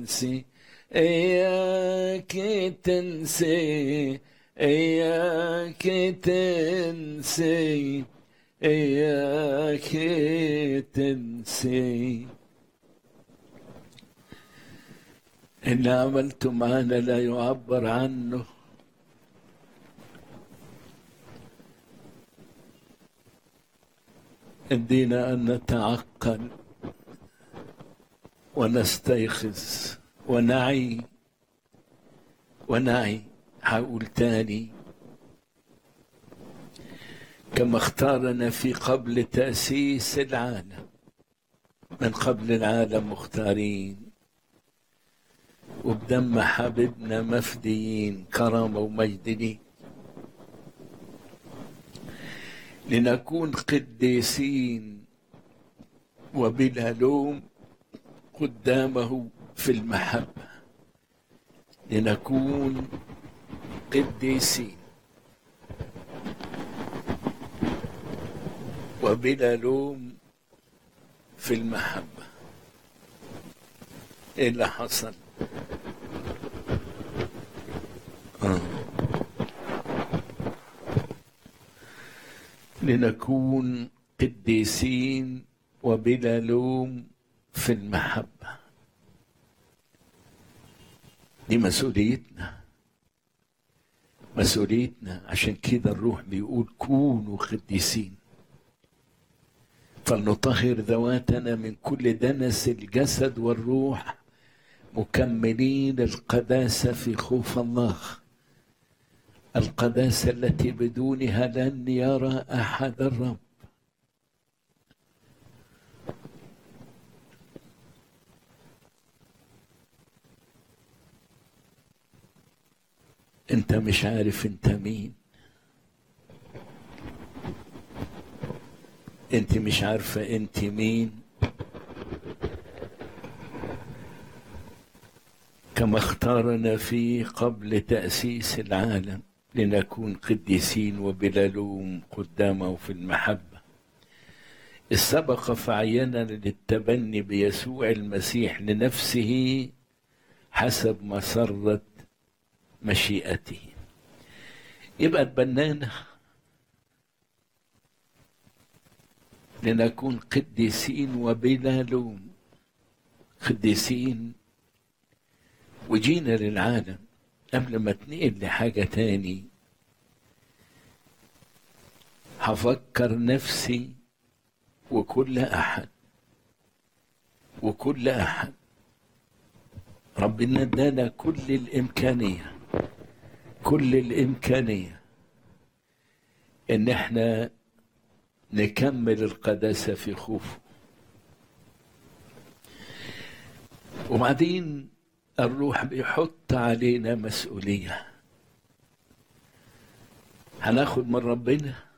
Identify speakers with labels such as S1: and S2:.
S1: تنسي إياك تنسي إياك تنسي إياك تنسي إن عملت معنا لا يعبر عنه ادينا أن نتعقل ونستيقظ ونعي ونعي هقول تاني كما اختارنا في قبل تأسيس العالم من قبل العالم مختارين وبدم حبيبنا مفديين كرامة ومجد ليك لنكون قديسين وبلا لوم قدامه في المحبة لنكون قديسين وبلا لوم في المحبة ايه اللي حصل آه. لنكون قديسين وبلا لوم في المحبة دي مسؤوليتنا مسؤوليتنا عشان كده الروح بيقول كونوا قديسين فلنطهر ذواتنا من كل دنس الجسد والروح مكملين القداسة في خوف الله القداسة التي بدونها لن يرى أحد الرب انت مش عارف انت مين انت مش عارفة انت مين كما اختارنا فيه قبل تأسيس العالم لنكون قديسين وبلا لوم قدامه في المحبة السبق فعينا للتبني بيسوع المسيح لنفسه حسب مسرة مشيئته يبقى تبنانا لنكون قديسين وبلا لوم قديسين وجينا للعالم قبل ما تنقل لحاجة تاني هفكر نفسي وكل أحد وكل أحد ربنا ادانا كل الإمكانية كل الإمكانية إن إحنا نكمل القداسة في خوفه وبعدين الروح بيحط علينا مسؤولية هناخد من ربنا